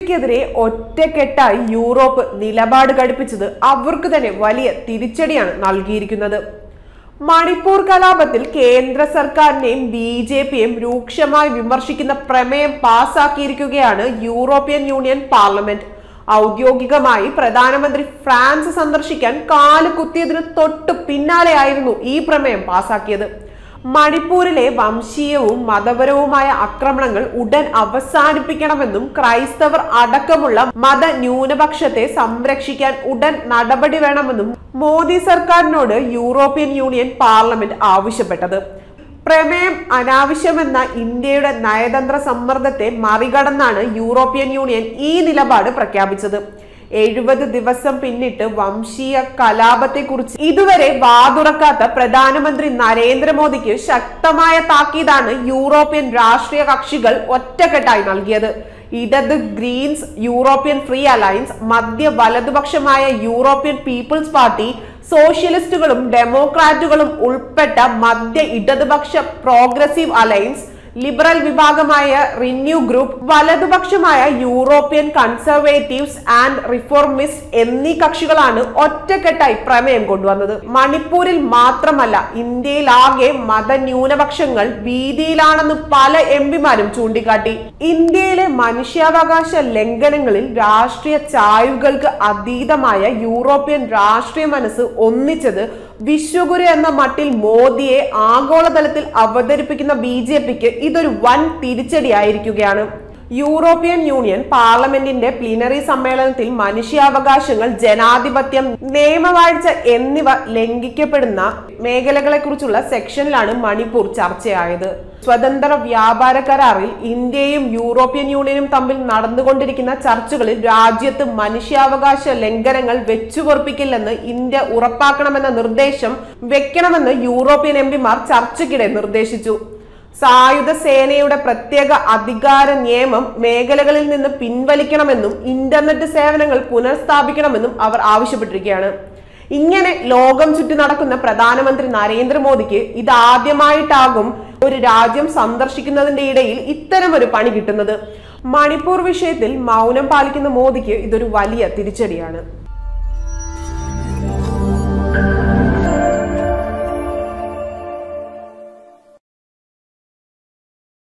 ക്കെതിരെ ഒറ്റക്കെട്ടായി യൂറോപ്പ് നിലപാട് ഘടിപ്പിച്ചത് അവർക്ക് തന്നെ വലിയ തിരിച്ചടിയാണ് നൽകിയിരിക്കുന്നത് മണിപ്പൂർ കലാപത്തിൽ കേന്ദ്ര സർക്കാരിനെയും ബി ജെ പിയെയും രൂക്ഷമായി വിമർശിക്കുന്ന പ്രമേയം പാസാക്കിയിരിക്കുകയാണ് യൂറോപ്യൻ യൂണിയൻ പാർലമെന്റ് ഔദ്യോഗികമായി പ്രധാനമന്ത്രി ഫ്രാൻസ് സന്ദർശിക്കാൻ കാല് കുത്തിയതിന് തൊട്ടു പിന്നാലെയായിരുന്നു ഈ പ്രമേയം പാസാക്കിയത് മണിപ്പൂരിലെ വംശീയവും മതപരവുമായ ആക്രമണങ്ങൾ ഉടൻ അവസാനിപ്പിക്കണമെന്നും ക്രൈസ്തവർ അടക്കമുള്ള മത ന്യൂനപക്ഷത്തെ സംരക്ഷിക്കാൻ ഉടൻ നടപടി വേണമെന്നും മോദി സർക്കാരിനോട് യൂറോപ്യൻ യൂണിയൻ പാർലമെന്റ് ആവശ്യപ്പെട്ടത് പ്രമേയം അനാവശ്യമെന്ന ഇന്ത്യയുടെ നയതന്ത്ര സമ്മർദ്ദത്തെ മറികടന്നാണ് യൂറോപ്യൻ യൂണിയൻ ഈ നിലപാട് പ്രഖ്യാപിച്ചത് എഴുപത് ദിവസം പിന്നിട്ട് വംശീയ കലാപത്തെക്കുറിച്ച് ഇതുവരെ വാതുറക്കാത്ത പ്രധാനമന്ത്രി നരേന്ദ്രമോദിക്ക് ശക്തമായ താക്കീതാണ് യൂറോപ്യൻ രാഷ്ട്രീയ കക്ഷികൾ ഒറ്റക്കെട്ടായി നൽകിയത് ഇടത് ഗ്രീൻസ് യൂറോപ്യൻ ഫ്രീ അലയൻസ് മധ്യ വലതുപക്ഷമായ യൂറോപ്യൻ പീപ്പിൾസ് പാർട്ടി സോഷ്യലിസ്റ്റുകളും ഡെമോക്രാറ്റുകളും ഉൾപ്പെട്ട മധ്യ ഇടതുപക്ഷ പ്രോഗ്രസീവ് അലയൻസ് ലിബറൽ വിഭാഗമായ റിന്യൂ ഗ്രൂപ്പ് വലതുപക്ഷമായ യൂറോപ്യൻ കൺസർവേറ്റീവ്സ് ആൻഡ് റിഫോർമിസ്റ്റ് എന്നീ കക്ഷികളാണ് ഒറ്റക്കെട്ടായി പ്രമേയം കൊണ്ടുവന്നത് മണിപ്പൂരിൽ മാത്രമല്ല ഇന്ത്യയിലാകെ മതന്യൂനപക്ഷങ്ങൾ ഭീതിയിലാണെന്ന് പല എം പിമാരും ചൂണ്ടിക്കാട്ടി ഇന്ത്യയിലെ മനുഷ്യാവകാശ ലംഘനങ്ങളിൽ രാഷ്ട്രീയ ചായ്വുകൾക്ക് അതീതമായ യൂറോപ്യൻ രാഷ്ട്രീയ മനസ്സ് ഒന്നിച്ചത് വിശ്വഗുരു എന്ന മട്ടിൽ മോദിയെ ആഗോളതലത്തിൽ അവതരിപ്പിക്കുന്ന ബി ജെ പിക്ക് ഇതൊരു വൻ തിരിച്ചടിയായിരിക്കുകയാണ് യൂറോപ്യൻ യൂണിയൻ പാർലമെന്റിന്റെ പ്ലീനറി സമ്മേളനത്തിൽ മനുഷ്യാവകാശങ്ങൾ ജനാധിപത്യം നിയമവാഴ്ച എന്നിവ ലംഘിക്കപ്പെടുന്ന മേഖലകളെക്കുറിച്ചുള്ള സെക്ഷനിലാണ് മണിപ്പൂർ ചർച്ചയായത് സ്വതന്ത്ര വ്യാപാര കരാറിൽ ഇന്ത്യയും യൂറോപ്യൻ യൂണിയനും തമ്മിൽ നടന്നുകൊണ്ടിരിക്കുന്ന ചർച്ചകളിൽ രാജ്യത്ത് മനുഷ്യാവകാശ ലംഘനങ്ങൾ വെച്ചുപൊറപ്പിക്കില്ലെന്ന് ഇന്ത്യ ഉറപ്പാക്കണമെന്ന നിർദ്ദേശം വെക്കണമെന്ന് യൂറോപ്യൻ എംപിമാർ ചർച്ചയ്ക്കിടെ നിർദ്ദേശിച്ചു സായുധ സേനയുടെ പ്രത്യേക അധികാര നിയമം മേഖലകളിൽ നിന്ന് പിൻവലിക്കണമെന്നും ഇന്റർനെറ്റ് സേവനങ്ങൾ പുനഃസ്ഥാപിക്കണമെന്നും അവർ ആവശ്യപ്പെട്ടിരിക്കുകയാണ് ഇങ്ങനെ ലോകം ചുറ്റി നടക്കുന്ന പ്രധാനമന്ത്രി നരേന്ദ്രമോദിക്ക് ഇതാദ്യമായിട്ടാകും ഒരു രാജ്യം സന്ദർശിക്കുന്നതിന്റെ ഇടയിൽ ഇത്തരം ഒരു പണി കിട്ടുന്നത് മണിപ്പൂർ വിഷയത്തിൽ മൗനം പാലിക്കുന്ന മോദിക്ക് ഇതൊരു വലിയ തിരിച്ചടിയാണ്